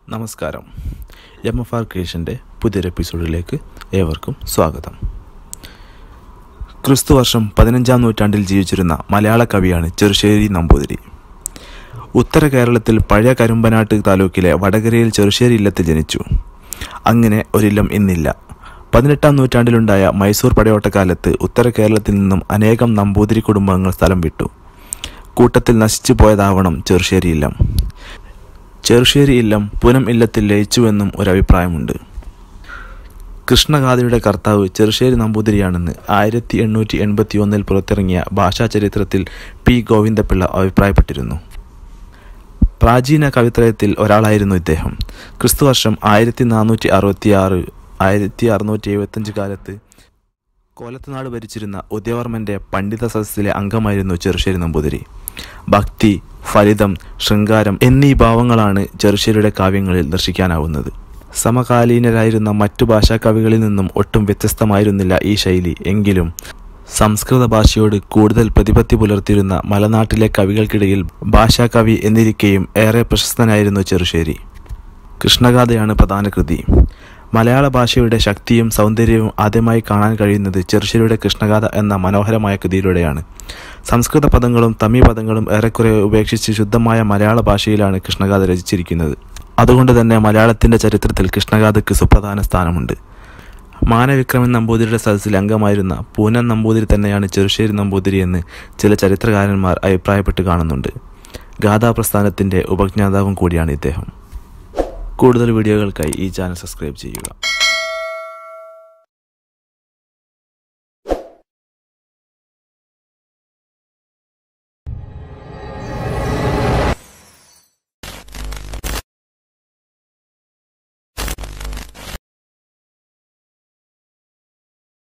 നമസ്കാരം M F R ക്രിയേഷൻ്റെ പുതിയൊരു എപ്പിസോഡിലേക്ക് ഏവർക്കും സ്വാഗതം ക്രിസ്തു വർഷം പതിനഞ്ചാം നൂറ്റാണ്ടിൽ ജീവിച്ചിരുന്ന മലയാള കവിയാണ് ചെറുശ്ശേരി നമ്പൂതിരി ഉത്തര കേരളത്തിൽ പഴയ കരുമ്പനാട്ട് താലൂക്കിലെ വടകരയിൽ ചെറുശ്ശേരി ഇല്ലത്തിൽ ജനിച്ചു അങ്ങനെ ഒരില്ലം ഇന്നില്ല പതിനെട്ടാം നൂറ്റാണ്ടിലുണ്ടായ മൈസൂർ പടയോട്ടക്കാലത്ത് ഉത്തര കേരളത്തിൽ നിന്നും അനേകം നമ്പൂതിരി കുടുംബങ്ങൾ സ്ഥലം വിട്ടു കൂട്ടത്തിൽ നശിച്ചു പോയതാവണം ചെറുശ്ശേരി ഇല്ലം ചെറുശ്ശേരി ഇല്ലം പുനം ഇല്ലത്തിൽ ലയിച്ചുവെന്നും ഒരു അഭിപ്രായമുണ്ട് കൃഷ്ണഗാഥയുടെ കർത്താവ് ചെറുശ്ശേരി നമ്പൂതിരിയാണെന്ന് ആയിരത്തി എണ്ണൂറ്റി എൺപത്തി ഒന്നിൽ പുറത്തിറങ്ങിയ ഭാഷാചരിത്രത്തിൽ പി ഗോവിന്ദപിള്ള അഭിപ്രായപ്പെട്ടിരുന്നു പ്രാചീന കവിത്രയത്തിൽ ഒരാളായിരുന്നു ഇദ്ദേഹം ക്രിസ്തുവർഷം ആയിരത്തി നാനൂറ്റി അറുപത്തി ആറ് ആയിരത്തി അറുന്നൂറ്റി എഴുപത്തഞ്ച് കാലത്ത് കോലത്തുനാട് ഭരിച്ചിരുന്ന ഉദയവർമ്മൻ്റെ പണ്ഡിത സദസ്സിലെ അംഗമായിരുന്നു ചെറുശ്ശേരി നമ്പൂതിരി ഭക്തി ഫലിതം ശൃംഗാരം എന്നീ ഭാവങ്ങളാണ് ചെറുശ്ശേരിയുടെ കാവ്യങ്ങളിൽ ദർശിക്കാനാവുന്നത് സമകാലീനരായിരുന്ന മറ്റു ഭാഷാ കവികളിൽ നിന്നും ഒട്ടും വ്യത്യസ്തമായിരുന്നില്ല ഈ ശൈലി എങ്കിലും സംസ്കൃത ഭാഷയോട് കൂടുതൽ പ്രതിപത്തി പുലർത്തിയിരുന്ന മലനാട്ടിലെ കവികൾക്കിടയിൽ ഭാഷാകവി എന്നിരിക്കെയും ഏറെ പ്രശസ്തനായിരുന്നു ചെറുശ്ശേരി കൃഷ്ണഗാഥയാണ് പ്രധാന കൃതി മലയാള ഭാഷയുടെ ശക്തിയും സൗന്ദര്യവും ആദ്യമായി കാണാൻ കഴിയുന്നത് ചെറുശ്ശേരിയുടെ കൃഷ്ണഗാഥ എന്ന മനോഹരമായ കൃതിയിലൂടെയാണ് സംസ്കൃത പദങ്ങളും തമിഴ് പദങ്ങളും ഏറെക്കുറെ ഉപേക്ഷിച്ച് ശുദ്ധമായ മലയാള ഭാഷയിലാണ് കൃഷ്ണഗാഥ രചിച്ചിരിക്കുന്നത് അതുകൊണ്ട് തന്നെ മലയാളത്തിൻ്റെ ചരിത്രത്തിൽ കൃഷ്ണഗാഥയ്ക്ക് സുപ്രധാന സ്ഥാനമുണ്ട് മാനവിക്രമൻ നമ്പൂതിരിയുടെ സദസ്സിൽ അംഗമായിരുന്ന പൂനൻ നമ്പൂതിരി തന്നെയാണ് ചെറുശ്ശേരി നമ്പൂതിരി എന്ന് ചില ചരിത്രകാരന്മാർ അഭിപ്രായപ്പെട്ട് കാണുന്നുണ്ട് ഗാഥാപ്രസ്ഥാനത്തിൻ്റെ ഉപജ്ഞാതാവും കൂടിയാണ് ഇദ്ദേഹം കൂടുതൽ വീഡിയോകൾക്കായി ഈ ചാനൽ സബ്സ്ക്രൈബ് ചെയ്യുക